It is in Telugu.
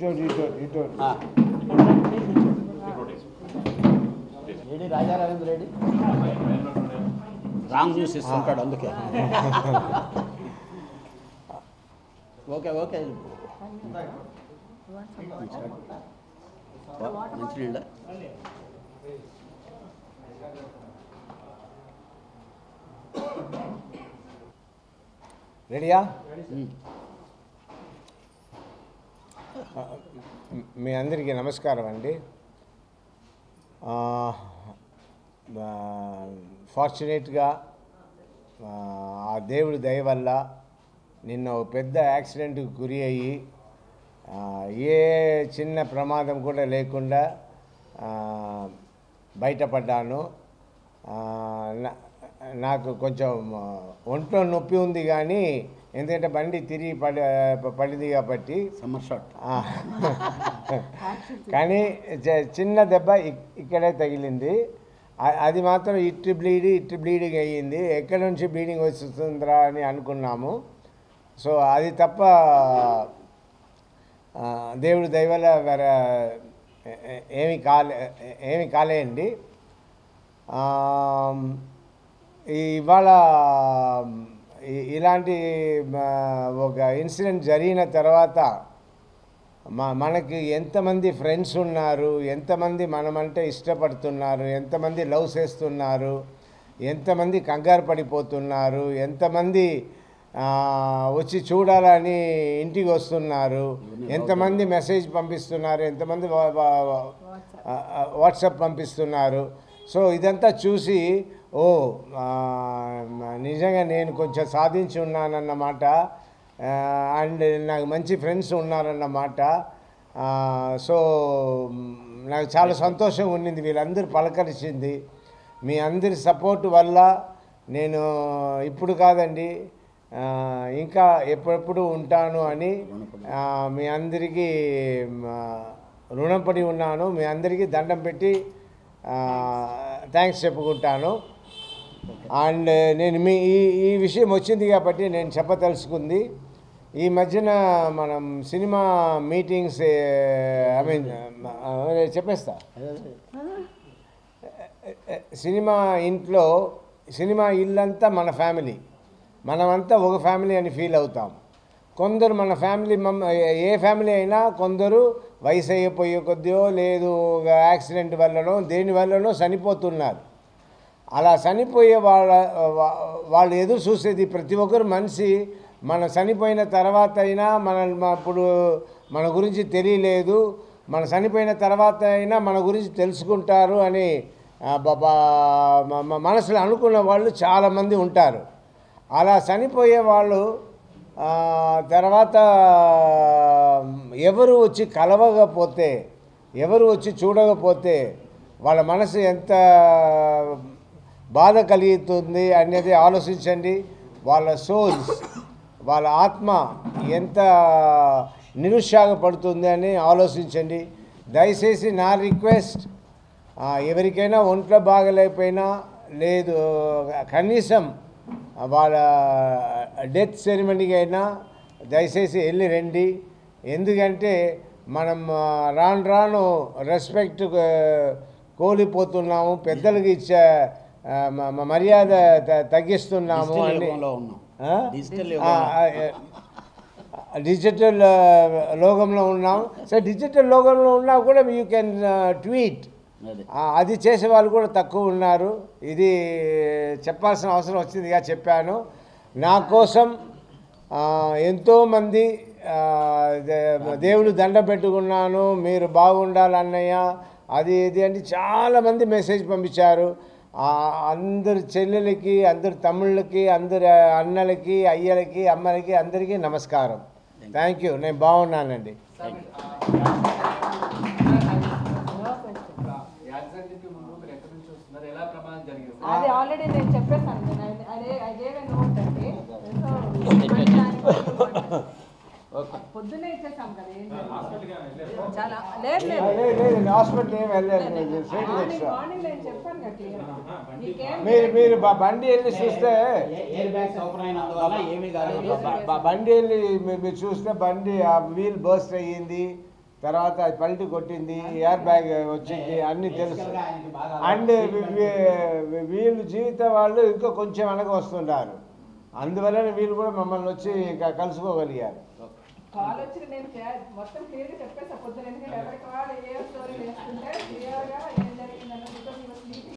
ఇటు ఇటు ఇటు ready Raja Ravindra Reddy wrong news ఇస్తుంటాడు అందుకే ఓకే ఓకే మంచినీళ్ళ రెడీయా మీ అందరికీ నమస్కారం అండి ఫార్చునేట్గా ఆ దేవుడి దయ వల్ల నిన్న ఒక పెద్ద యాక్సిడెంట్కి గురి అయ్యి ఆ, ఏ చిన్న ప్రమాదం కూడా లేకుండా ఆ, బయటపడ్డాను ఆ, నా- నాకు కొంచెం ఆ, ఒంట్లో నొప్పి ఉంది కానీ ఎందుకంటే బండి తిరిగి పడి పడింది కాబట్టి సమ్మర్ షాట్ ఆ. కానీ చ- చిన్న దెబ్బ ఇక్- ఇక్కడే తగిలింది అ- అది మాత్రం ఇటు బ్లీడ్ ఇటు బ్లీడింగ్ అయ్యింది ఎక్కడి నుంచి బ్లీడింగ్ వస్తుందిరా అని అనుకున్నాము సో అది తప్ప ఆ, దేవుడి దయవల్ల వేరే ఏ- ఏ- ఏమి కాలే ఏమి కాలేయండి ఆమ్, ఈ- ఇవాళ ఈ- ఇలాంటి ఆ, ఒక ఇన్సిడెంట్ జరిగిన తర్వాత మా మనకి ఎంతమంది ఫ్రెండ్స్ ఉన్నారు ఎంతమంది మనమంటే ఇష్టపడుతున్నారు ఎంతమంది లవ్ చేస్తున్నారు ఎంతమంది కంగారు పడిపోతున్నారు ఎంతమంది ఆ, వచ్చి చూడాలని ఇంటికి వస్తున్నారు ఎంతమంది మెసేజ్ పంపిస్తున్నారు ఎంతమంది వా- వా- వా- ఆ, ఆ, వాట్సాప్ పంపిస్తున్నారు సో ఇదంతా చూసి ఓ ఆ, నిజంగా నేను కొంచెం సాధించి ఉన్నానన్నమాట అండ్ నాకు మంచి ఫ్రెండ్స్ ఉన్నారన్నమాట ఆ, సో మ్, నాకు చాలా సంతోషంగా ఉండింది వీళ్ళందరూ పలకరించింది మీ అందరి సపోర్ట్ వల్ల నేను ఇప్పుడు కాదండి ఆ, ఇంకా ఎప్పుడెప్పుడు ఉంటాను అని ఆ, మీ అందరికీ మ, రుణపడి ఉన్నాను మీ అందరికీ దండం పెట్టి థ్యాంక్స్ చెప్పుకుంటాను అండ్ నేను మీ ఈ ఈ విషయం వచ్చింది కాబట్టి నేను చెప్పదలుచుకుంది ఈ మధ్యన మనం సినిమా మీటింగ్స్ ఐ మీన్ చెప్పేస్తా సినిమా ఇంట్లో సినిమా ఇల్లంతా మన ఫ్యామిలీ మనమంతా ఒక ఫ్యామిలీ అని ఫీల్ అవుతాం కొందరు మన ఫ్యామిలీ మమ్ ఏ ఫ్యామిలీ అయినా కొందరు వయసు అయిపోయే కొద్దియో లేదు ఒక యాక్సిడెంట్ వల్లనో దేని వల్లనో చనిపోతున్నారు అలా చనిపోయే వాళ్ళ వా- వాళ్ళు ఎదురు చూసేది ప్రతి ఒక్కరు మనిషి మన చనిపోయిన తర్వాత అయినా మన మ- ఇప్పుడు మన గురించి తెలియలేదు మన చనిపోయిన తర్వాత అయినా మన గురించి తెలుసుకుంటారు అని ఆ, బ- బ- మ- మ- మనసులో అనుకున్న వాళ్ళు చాలామంది ఉంటారు అలా చనిపోయే వాళ్ళు ఆ, తర్వాత ఎవరు వచ్చి కలవకపోతే ఎవరు వచ్చి చూడకపోతే వాళ్ళ మనసు ఎంత బాధ కలుగుతుంది అనేది ఆలోచించండి వాళ్ళ సోల్స్ వాళ్ళ ఆత్మ ఎంత నిరుత్సాహపడుతుంది అని ఆలోచించండి దయచేసి నా రిక్వెస్ట్ ఆ, ఎవరికైనా ఒంట్లో బాగలేకపోయినా లేదు కనీసం వాళ్ళ డెత్ సెరమనీకి అయినా దయచేసి వెళ్ళి రండి ఎందుకంటే మనం ఆ, రాను రాను రెస్పెక్ట్ కోల్పోతున్నాము పెద్దలకి ఇచ్చే ఆ, మ- మ- మర్యాద త- తగ్గిస్తున్నాము డిజిటల్ అని యుగంలో ఉన్నాం ఆ? డిజిటల్ ఆ, యుగంలో ఆ, డిజిటల్ ఆ, లోకంలో ఉన్నాం సో డిజిటల్ లోకంలో ఉన్నా కూడా యూ కెన్ ట్వీట్ అదే అది చేసే వాళ్ళు కూడా తక్కువ ఉన్నారు ఇది చెప్పాల్సిన అవసరం వచ్చిందిగా చెప్పాను నా కోసం ఆ, ఎంతోమంది ఆ, దే- దేవుడు దండ పెట్టుకున్నాను మీరు బాగుండాలి అన్నయ్య అది ఇది అంటే చాలామంది మెసేజ్ పంపించారు ఆ, అందరి చెల్లెలకి అందరి తమ్ముళ్ళకి అందరి అన్నలకి అయ్యలకి అమ్మలకి అందరికీ నమస్కారం థ్యాంక్ యూ నేను బాగున్నానండి యాక్సిడెంట్కి ముందు మీరు ఎక్కడి నుంచి వస్తున్నారు ఎలా ప్రమాదం జరిగింది అది ఆల్రెడీ నేను చెప్పేసాను నేను అది- అదే ఐ గేవ్ ఎ నోట్ అండి సో ఓకే పొద్దున్నే ఇచ్చేసాం కదా ఏం జరిగింది? చాలా లేదు ఆ, లేదు లేదు లేదు హాస్పిటల్ ఏం వెళ్ళలేదు నేను straight గా మార్నింగ్ వచ్చా. మార్నింగ్ నేను చెప్పాను కదా క్లియర్ నీకేం మీరు మీరు బ- బండి వెళ్ళి చూస్తే ఎయిర్ బ్యాగ్స్ ఓపెన్ అయినందువల్ల ఏమీ కాలేదు బ- బ- బండి వెళ్ళి మీ- మీరు చూస్తే బండి ఆ వీల్ బర్స్ట్ అయ్యింది తర్వాత అది పల్టీ కొట్టింది ఎయిర్ బ్యాగ్ వచ్చింది అన్నీ తెలుసు అండ్ వీళ్ళు జీవిత వాళ్ళు ఇంకా కొంచెం వెనక వస్తుంటారు అందువలన వీళ్ళు కూడా మమ్మల్ని వచ్చి క- కలుసుకోగలిగారు కాల్ వచ్చిన నేను చే- మొత్తం క్లియర్గా చెప్పేసి పొద్దున ఎందుకంటే ఎవరికి వాళ్ళు ఏ స్టోరీ వేసుకుంటే క్లియర్గా ఏం జరిగిందన్నది